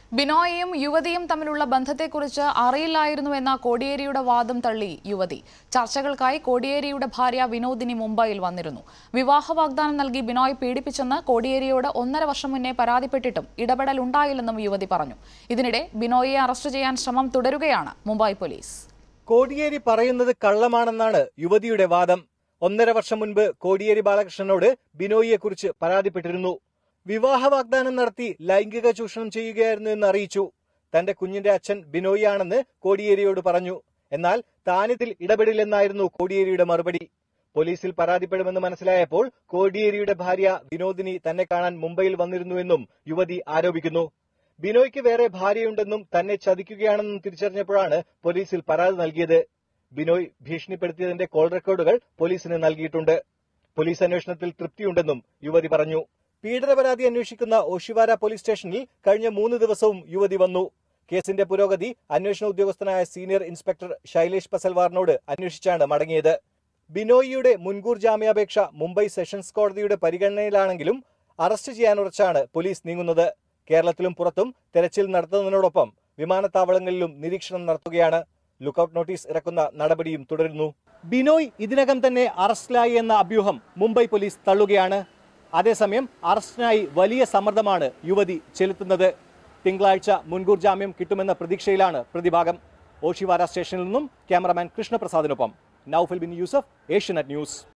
ബിനോയയും യുവതിയും തമ്മിലുള്ള ബന്ധത്തെക്കുറിച്ച് അറിയില്ലായിരുന്നുവെന്ന കോടിയേരിയുടെ വാദം തള്ളി യുവതി ചർച്ചകൾക്കായി കോടിയേരിയുടെ ഭാര്യ വിനോദിനി മുംബൈയിൽ വന്നിരുന്നു വിവാഹ വാഗ്ദാനം നൽകി ബിനോയ് പീഡിപ്പിച്ചെന്ന് കോടിയേരിയോട് ഒന്നര വർഷം മുന്നേ പരാതിപ്പെട്ടിട്ടും ഇടപെടൽ ഉണ്ടായില്ലെന്നും യുവതി പറഞ്ഞു ഇതിനിടെ ബിനോയിയെ അറസ്റ്റ് ചെയ്യാൻ ശ്രമം തുടരുകയാണ് മുംബൈ പോലീസ് കോടിയേരി പറയുന്നത് കള്ളമാണെന്നാണ് യുവതിയുടെ വാദം ഒന്നര വർഷം മുൻപ് കോടിയേരി ബാലകൃഷ്ണനോട് ബിനോയിയെക്കുറിച്ച് പരാതിപ്പെട്ടിരുന്നു വിവാഹ വാഗ്ദാനം നടത്തി ലൈംഗിക ചൂഷണം ചെയ്യുകയായിരുന്നു എന്ന് അറിയിച്ചു തന്റെ കുഞ്ഞിന്റെ അച്ഛൻ ബിനോയിയാണെന്ന് കോടിയേരിയോട് പറഞ്ഞു എന്നാൽ താനിതിൽ ഇടപെടില്ലെന്നായിരുന്നു കോടിയേരിയുടെ മറുപടി പോലീസിൽ പരാതിപ്പെടുമെന്ന് മനസ്സിലായപ്പോൾ കോടിയേരിയുടെ ഭാര്യ വിനോദിനി തന്നെ കാണാൻ മുംബൈയിൽ വന്നിരുന്നുവെന്നും യുവതി ആരോപിക്കുന്നു ബിനോയ്ക്ക് വേറെ ഭാര്യയുണ്ടെന്നും തന്നെ ചതിക്കുകയാണെന്നും തിരിച്ചറിഞ്ഞപ്പോഴാണ് പോലീസിൽ പരാതി നൽകിയത് ബിനോയ് ഭീഷണിപ്പെടുത്തിയതിന്റെ കോൾ റെക്കോർഡുകൾ പോലീസിന് നൽകിയിട്ടുണ്ട് പോലീസ് അന്വേഷണത്തിൽ തൃപ്തിയുണ്ടെന്നും യുവതി പറഞ്ഞു പീഡന പരാതി അന്വേഷിക്കുന്ന ഓഷിവാര പോലീസ് സ്റ്റേഷനിൽ കഴിഞ്ഞ മൂന്ന് ദിവസവും യുവതി വന്നു കേസിന്റെ പുരോഗതി അന്വേഷണ ഉദ്യോഗസ്ഥനായ സീനിയർ ഇൻസ്പെക്ടർ ശൈലേഷ് പസൽവാറിനോട് അന്വേഷിച്ചാണ് മടങ്ങിയത് ബിനോയിയുടെ മുൻകൂർ ജാമ്യാപേക്ഷ മുംബൈ സെഷൻസ് കോടതിയുടെ പരിഗണനയിലാണെങ്കിലും അറസ്റ്റ് ചെയ്യാനുറച്ചാണ് പോലീസ് നീങ്ങുന്നത് കേരളത്തിലും പുറത്തും തെരച്ചിൽ നടത്തുന്നതിനോടൊപ്പം വിമാനത്താവളങ്ങളിലും നിരീക്ഷണം നടത്തുകയാണ് ലുക്കൌട്ട് നോട്ടീസ് ഇറക്കുന്ന നടപടിയും തുടരുന്നു ബിനോയ് ഇതിനകം തന്നെ അറസ്റ്റിലായി എന്ന അഭ്യൂഹം മുംബൈ പോലീസ് തള്ളുകയാണ് അതേസമയം അറസ്റ്റിനായി വലിയ സമ്മർദ്ദമാണ് യുവതി ചെലുത്തുന്നത് തിങ്കളാഴ്ച മുൻകൂർ ജാമ്യം കിട്ടുമെന്ന പ്രതീക്ഷയിലാണ് പ്രതിഭാഗം ഓഷിവാര സ്റ്റേഷനിൽ നിന്നും ക്യാമറമാൻ കൃഷ്ണപ്രസാദിനൊപ്പം നൌഫൽ ബിൻ യൂസഫ് ഏഷ്യനെറ്റ് ന്യൂസ്